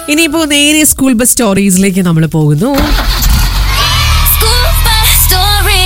ഇനിയിപ്പോ നേരെ school bus സ്റ്റോറീസിലേക്ക് നമ്മൾ പോകുന്നു School bus story.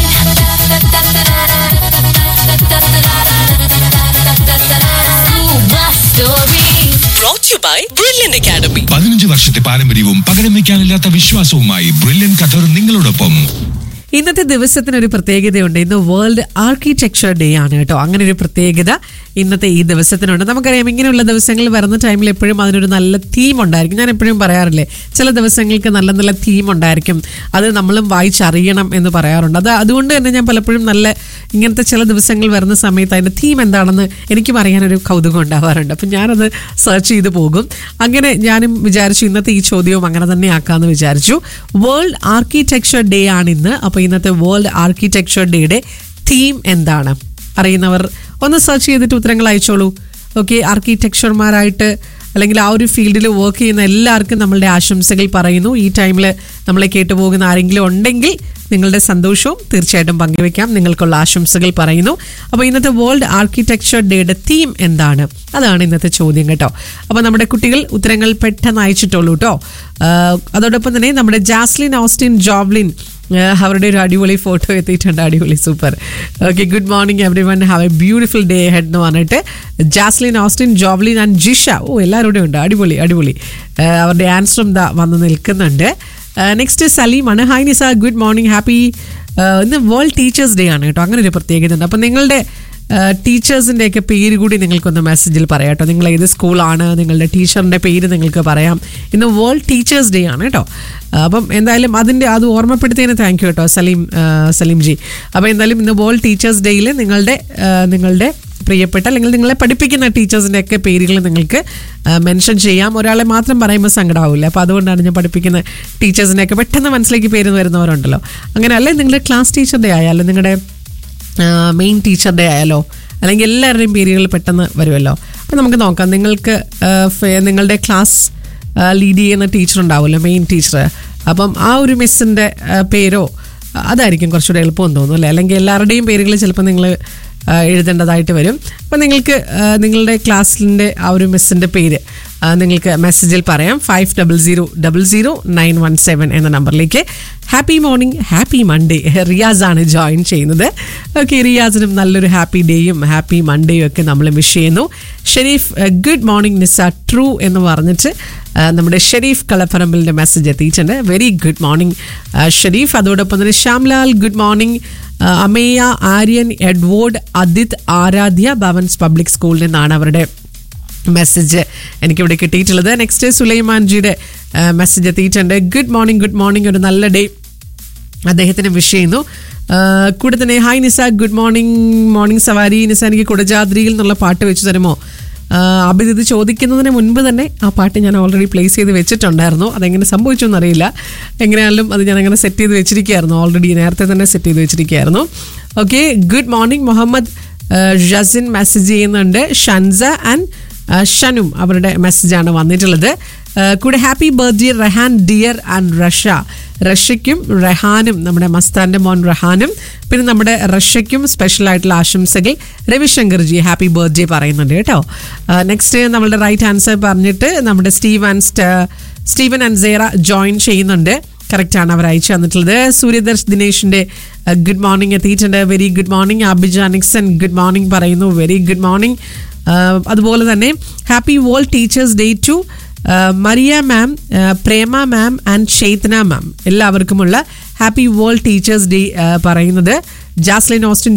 School bus story. brought to you by Brilliant Academy. പതിനഞ്ച് വർഷത്തെ പാരമ്പര്യവും പകരം വയ്ക്കാനില്ലാത്ത വിശ്വാസവുമായി ബ്രില്യൻ ഖത്തർ നിങ്ങളോടൊപ്പം ഇന്നത്തെ ദിവസത്തിന് ഒരു പ്രത്യേകതയുണ്ട് ഇന്ന് വേൾഡ് ആർക്കിടെക്ചർ ഡേ ആണ് കേട്ടോ അങ്ങനെ ഒരു പ്രത്യേകത ഇന്നത്തെ ഈ ദിവസത്തിനുണ്ട് നമുക്കറിയാം ഇങ്ങനെയുള്ള ദിവസങ്ങൾ വരുന്ന ടൈമിൽ എപ്പോഴും അതിനൊരു നല്ല തീം ഉണ്ടായിരിക്കും ഞാൻ എപ്പോഴും പറയാറില്ലേ ചില ദിവസങ്ങൾക്ക് നല്ല നല്ല തീം ഉണ്ടായിരിക്കും അത് നമ്മളും വായിച്ചറിയണം എന്ന് പറയാറുണ്ട് അത് അതുകൊണ്ട് തന്നെ ഞാൻ പലപ്പോഴും നല്ല ഇങ്ങനത്തെ ചില ദിവസങ്ങൾ വരുന്ന സമയത്ത് അതിൻ്റെ തീം എന്താണെന്ന് എനിക്കും അറിയാനൊരു കൗതുകം ഉണ്ടാവാറുണ്ട് അപ്പം ഞാനത് സെർച്ച് ചെയ്ത് പോകും അങ്ങനെ ഞാനും വിചാരിച്ചു ഇന്നത്തെ ഈ ചോദ്യവും അങ്ങനെ തന്നെ ആക്കാമെന്ന് വിചാരിച്ചു വേൾഡ് ആർക്കിടെക്ചർ ഡേ ആണ് ഇന്ന് അപ്പോൾ ഇന്നത്തെ വേൾഡ് ആർക്കിടെക്ചർ ഡേയുടെ തീം എന്താണ് അറിയുന്നവർ ഒന്ന് സെർച്ച് ചെയ്തിട്ട് ഉത്തരങ്ങൾ അയച്ചോളൂ ഓക്കെ ആർക്കിടെക്ചർമാരായിട്ട് അല്ലെങ്കിൽ ആ ഒരു ഫീൽഡിൽ വർക്ക് ചെയ്യുന്ന എല്ലാവർക്കും നമ്മളുടെ ആശംസകൾ പറയുന്നു ഈ ടൈമിൽ നമ്മളെ കേട്ടുപോകുന്ന ആരെങ്കിലും ഉണ്ടെങ്കിൽ നിങ്ങളുടെ സന്തോഷവും തീർച്ചയായിട്ടും പങ്കുവെക്കാം നിങ്ങൾക്കുള്ള ആശംസകൾ പറയുന്നു അപ്പോൾ ഇന്നത്തെ വേൾഡ് ആർക്കിടെക്ചർ ഡേയുടെ തീം എന്താണ് അതാണ് ഇന്നത്തെ ചോദ്യം കേട്ടോ അപ്പോൾ നമ്മുടെ കുട്ടികൾ ഉത്തരങ്ങൾ പെട്ടെന്ന് അയച്ചിട്ടുള്ളൂ കേട്ടോ ആഹ് അതോടൊപ്പം തന്നെ നമ്മുടെ ജാസ്ലിൻ ഓസ്റ്റിൻ ജോബ്ലിൻ ആഹ് അവരുടെ ഒരു അടിപൊളി ഫോട്ടോ എത്തിയിട്ടുണ്ട് അടിപൊളി super okay good morning everyone have a beautiful day ഹെഡ് എന്ന് പറഞ്ഞിട്ട് Jaslin Austin Joblin and Jisha ഓ എല്ലാവരുടെയും ഉണ്ട് അടിപൊളി അടിപൊളി ആഹ് അവരുടെ ആൻസറും ദാ വന്ന് നിൽക്കുന്നുണ്ട് നെക്സ്റ്റ് സലീമാണ് hi Nisa good morning happy ഇന്ന് വേൾഡ് ടീച്ചേഴ്സ് ഡേ ആണ് കേട്ടോ അങ്ങനെ ഒരു പ്രത്യേകത ഉണ്ട് അപ്പം നിങ്ങളുടെ ടീച്ചേഴ്സിൻ്റെ ഒക്കെ പേര് കൂടി നിങ്ങൾക്കൊന്ന് മെസ്സേജിൽ പറയാം കേട്ടോ നിങ്ങൾ ഏത് സ്കൂളാണ് നിങ്ങളുടെ ടീച്ചറിൻ്റെ പേര് നിങ്ങൾക്ക് പറയാം ഇന്ന് വേൾഡ് ടീച്ചേഴ്സ് ഡേ ആണ് കേട്ടോ അപ്പം എന്തായാലും അതിൻ്റെ അത് ഓർമ്മപ്പെടുത്തിയതിന് താങ്ക് യു കേട്ടോ സലീം ആ, സലീം ജി അപ്പോൾ എന്തായാലും ഇന്ന് വേൾഡ് ടീച്ചേഴ്സ് ഡേയിൽ നിങ്ങളുടെ ആ, നിങ്ങളുടെ പ്രിയപ്പെട്ട അല്ലെങ്കിൽ നിങ്ങളെ പഠിപ്പിക്കുന്ന ടീച്ചേഴ്സിൻ്റെ ഒക്കെ പേരുകൾ നിങ്ങൾക്ക് മെൻഷൻ ചെയ്യാം ഒരാളെ മാത്രം പറയുമ്പോൾ സങ്കടമാവില്ല അപ്പോൾ അതുകൊണ്ടാണ് ഞാൻ പഠിപ്പിക്കുന്ന ടീച്ചേഴ്സിൻ്റെ ഒക്കെ പെട്ടെന്ന് മനസ്സിലേക്ക് പേര് വരുന്നവരുണ്ടല്ലോ അങ്ങനെ അല്ലെ നിങ്ങളുടെ ക്ലാസ് ടീച്ചറുടെ ആയാലും നിങ്ങളുടെ മെയിൻ ടീച്ചറുടെ ആയാലോ അല്ലെങ്കിൽ എല്ലാവരുടെയും പേരുകൾ പെട്ടെന്ന് വരുമല്ലോ അപ്പം നമുക്ക് നോക്കാം നിങ്ങൾക്ക് ആ, ഫെ- നിങ്ങളുടെ ക്ലാസ് ലീഡ് ചെയ്യുന്ന ടീച്ചർ ഉണ്ടാവുമല്ലോ മെയിൻ ടീച്ചർ അപ്പം ആ ഒരു മിസ്സിൻ്റെ പേരോ അതായിരിക്കും കുറച്ചുകൂടെ എളുപ്പമെന്ന് തോന്നുന്നു അല്ലേ അല്ലെങ്കിൽ എല്ലാവരുടെയും പേരുകൾ ചിലപ്പോൾ നിങ്ങൾ എഴുതേണ്ടതായിട്ട് വരും അപ്പം നിങ്ങൾക്ക് ആ, നിങ്ങളുടെ ക്ലാസ്സിൻ്റെ ആ ഒരു മിസ്സിൻ്റെ പേര് ആ, നിങ്ങൾക്ക് മെസ്സേജിൽ പറയാം five double zero double zero nine one seven എന്ന നമ്പറിലേക്ക് happy morning happy Monday Riyas ആണ് ജോയിൻ ചെയ്യുന്നത് ഓക്കെ റിയാസിനും നല്ലൊരു ഹാപ്പി ഡേയും ഹാപ്പി മൺഡേയും ഒക്കെ നമ്മൾ വിഷ് ചെയ്യുന്നു Sherif good morning Nisa true എന്ന് പറഞ്ഞിട്ട് ആ, നമ്മുടെ ഷെരീഫ് കളപ്പറമ്പിലിൻ്റെ മെസ്സേജ് എത്തിയിട്ടുണ്ട് വെരി ഗുഡ് മോർണിംഗ് ഷെരീഫ് അതോടൊപ്പം തന്നെ Shyamlal good morning Ameya Aryan Edward Adith Aaradhya Bhavans public സ്കൂളിൽ നിന്നാണ് അവരുടെ മെസ്സേജ് എനിക്കിവിടെ കിട്ടിയിട്ടുള്ളത് നെക്സ്റ്റ് സുലൈമാൻജിയുടെ മെസ്സേജ് എത്തിയിട്ടുണ്ട് ഗുഡ് മോർണിംഗ് ഗുഡ് മോർണിംഗ് ഒരു നല്ല ഡേ അദ്ദേഹത്തിന് വിഷ് ചെയ്യുന്നു ആ, കൂടെ തന്നെ hi Nisa good morning morning സവാരി നിസ എനിക്ക് കുടജാദ്രിയിൽ നിന്നുള്ള പാട്ട് വെച്ച് തരുമോ ആ, അബിത് ഇത് ചോദിക്കുന്നതിന് മുൻപ് തന്നെ ആ പാട്ട് ഞാൻ ഓൾറെഡി പ്ലേസ് ചെയ്ത് വെച്ചിട്ടുണ്ടായിരുന്നു അതെങ്ങനെ സംഭവിച്ചു എന്നറിയില്ല എങ്ങനെയാണെങ്കിലും അത് ഞാൻ അങ്ങനെ സെറ്റ് ചെയ്ത് വെച്ചിരിക്കുകയായിരുന്നു ഓൾറെഡി നേരത്തെ തന്നെ സെറ്റ് ചെയ്ത് വെച്ചിരിക്കുകയായിരുന്നു okay good morning Muhammad Jasin message ചെയ്യുന്നുണ്ട് ഷൻസ ആൻഡ് ആ, ഷനും അവരുടെ മെസ്സേജാണ് വന്നിട്ടുള്ളത് ആ, കൂടെ happy birthday Rehan dear and റഷ റഷ്യയ്ക്കും റഹാനും നമ്മുടെ മസ്താന്റെ മോൻ റഹാനും പിന്നെ നമ്മുടെ റഷ്യയ്ക്കും സ്പെഷ്യൽ ആയിട്ടുള്ള ആശംസകൾ രവിശങ്കർജി ഹാപ്പി ബർത്ത്ഡേ പറയുന്നുണ്ട് കേട്ടോ നെക്സ്റ്റ് നമ്മളുടെ റൈറ്റ് ആൻസർ പറഞ്ഞിട്ട് നമ്മുടെ സ്റ്റീവ് ആൻഡ് സ്റ്റ- സ്റ്റീവൻ ആൻഡ് സേറ ജോയിൻ ചെയ്യുന്നുണ്ട് കറക്റ്റാണ് അവർ അയച്ചു തന്നിട്ടുള്ളത് സൂര്യദർശ് ദിനേഷിന്റെ ഗുഡ് മോർണിംഗ് എത്തിയിട്ടുണ്ട് very good morning Abija Nixon good morning പറയുന്നു വെരി ഗുഡ് മോർണിംഗ് അതുപോലെ തന്നെ happy world teachers day to Maria ma'am Prema ma'am and Shaitna ma'am എല്ലാവർക്കുമുള്ള ഹാപ്പി വേൾഡ് ടീച്ചേഴ്സ് ഡേ പറയുന്നത് ജാസ്ലിൻ ഓസ്റ്റിൻ